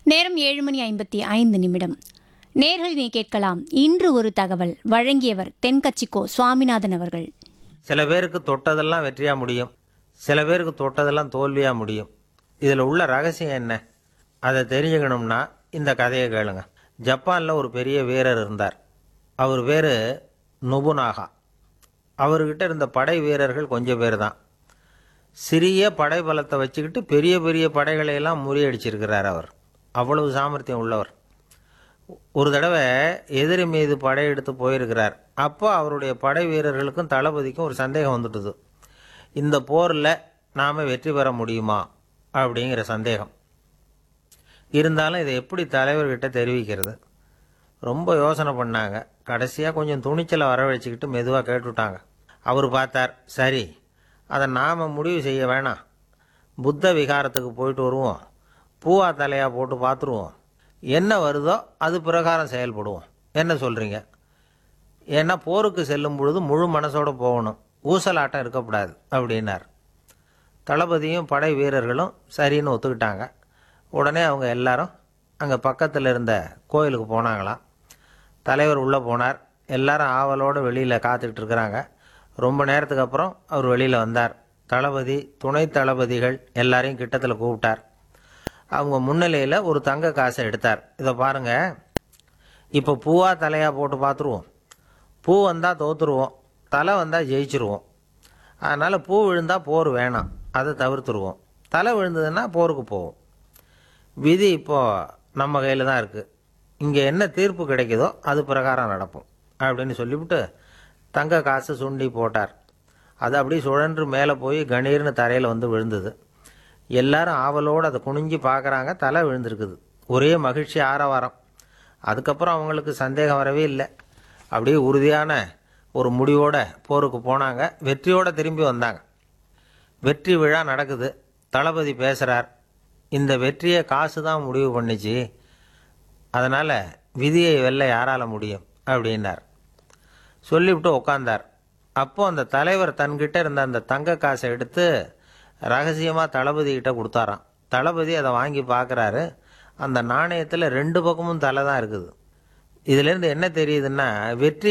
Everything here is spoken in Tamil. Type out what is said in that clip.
நேரம் ஏழு மணி ஐம்பத்தி ஐந்து நிமிடம் நேர்கள் நீ கேட்கலாம் இன்று ஒரு தகவல் வழங்கியவர் தென்கட்சிக்கோ சுவாமிநாதன் அவர்கள் சில பேருக்கு தொட்டதெல்லாம் வெற்றியா முடியும் சில பேருக்கு தொட்டதெல்லாம் தோல்வியா முடியும் இதில் உள்ள ரகசியம் என்ன அதை தெரிஞ்சுக்கணும்னா இந்த கதையை கேளுங்க ஜப்பானில் ஒரு பெரிய வீரர் இருந்தார் அவர் பேர் நொபுனாகா அவர்கிட்ட இருந்த படை வீரர்கள் கொஞ்சம் பேர் தான் சிறிய படை பலத்தை வச்சுக்கிட்டு பெரிய பெரிய படைகளை எல்லாம் முறியடிச்சிருக்கிறார் அவர் அவ்வளவு சாமர்த்தியம் உள்ளவர் ஒரு தடவை எதிரி மீது படையெடுத்து போயிருக்கிறார் அப்போ அவருடைய படை வீரர்களுக்கும் தளபதிக்கும் ஒரு சந்தேகம் வந்துட்டுது இந்த போரில் நாம் வெற்றி பெற முடியுமா அப்படிங்கிற சந்தேகம் இருந்தாலும் இதை எப்படி தலைவர்கிட்ட தெரிவிக்கிறது ரொம்ப யோசனை பண்ணாங்க கடைசியாக கொஞ்சம் துணிச்சலை வரவழைச்சிக்கிட்டு மெதுவாக கேட்டுவிட்டாங்க அவர் பார்த்தார் சரி அதை நாம் முடிவு செய்ய வேணாம் புத்த விகாரத்துக்கு போயிட்டு வருவோம் பூவா தலையாக போட்டு பார்த்துருவோம் என்ன வருதோ அது பிரகாரம் செயல்படுவோம் என்ன சொல்கிறீங்க ஏன்னா போருக்கு செல்லும் பொழுது முழு மனசோட போகணும் ஊசலாட்டம் இருக்கக்கூடாது அப்படின்னார் தளபதியும் படை வீரர்களும் சரின்னு ஒத்துக்கிட்டாங்க உடனே அவங்க எல்லாரும் அங்கே பக்கத்தில் இருந்த கோயிலுக்கு போனாங்களாம் தலைவர் உள்ளே போனார் எல்லாரும் ஆவலோடு வெளியில் காத்துக்கிட்டு இருக்கிறாங்க ரொம்ப நேரத்துக்கு அப்புறம் அவர் வெளியில் வந்தார் தளபதி துணை தளபதிகள் எல்லாரையும் கிட்டத்தில் கூப்பிட்டார் அவங்க முன்னிலையில் ஒரு தங்க காசை எடுத்தார் இதை பாருங்க இப்போ பூவா தலையாக போட்டு பார்த்துருவோம் பூ வந்தால் தோத்துருவோம் தலை வந்தால் ஜெயிச்சிருவோம் அதனால் பூ விழுந்தால் போர் வேணாம் அதை தவிர்த்துருவோம் தலை விழுந்ததுன்னா போருக்கு போவோம் விதி இப்போ நம்ம கையில் தான் இருக்குது இங்கே என்ன தீர்ப்பு கிடைக்குதோ அது பிரகாரம் நடப்போம் அப்படின்னு சொல்லிவிட்டு தங்க காசு சுண்டி போட்டார் அது அப்படியே சுழன்று மேலே போய் கணீர்னு தரையில் வந்து விழுந்தது எல்லாரும் ஆவலோடு அதை குனிஞ்சு பார்க்குறாங்க தலை விழுந்திருக்குது ஒரே மகிழ்ச்சி ஆரவாரம் அதுக்கப்புறம் அவங்களுக்கு சந்தேகம் வரவே இல்லை அப்படியே உறுதியான ஒரு முடிவோட போருக்கு போனாங்க வெற்றியோட திரும்பி வந்தாங்க வெற்றி விழா நடக்குது தளபதி பேசுகிறார் இந்த வெற்றியை காசு தான் முடிவு பண்ணிச்சு அதனால் விதியை வெல்ல யாரால முடியும் அப்படின்னார் சொல்லிவிட்டு உட்காந்தார் அப்போ அந்த தலைவர் தன்கிட்ட இருந்த அந்த தங்க காசை எடுத்து ரகசியமாக தளபதி கிட்ட கொடுத்தாராம் தளபதி அதை வாங்கி பார்க்குறாரு அந்த நாணயத்தில் ரெண்டு பக்கமும் தலை தான் இருக்குது இதுலேருந்து என்ன தெரியுதுன்னா வெற்றி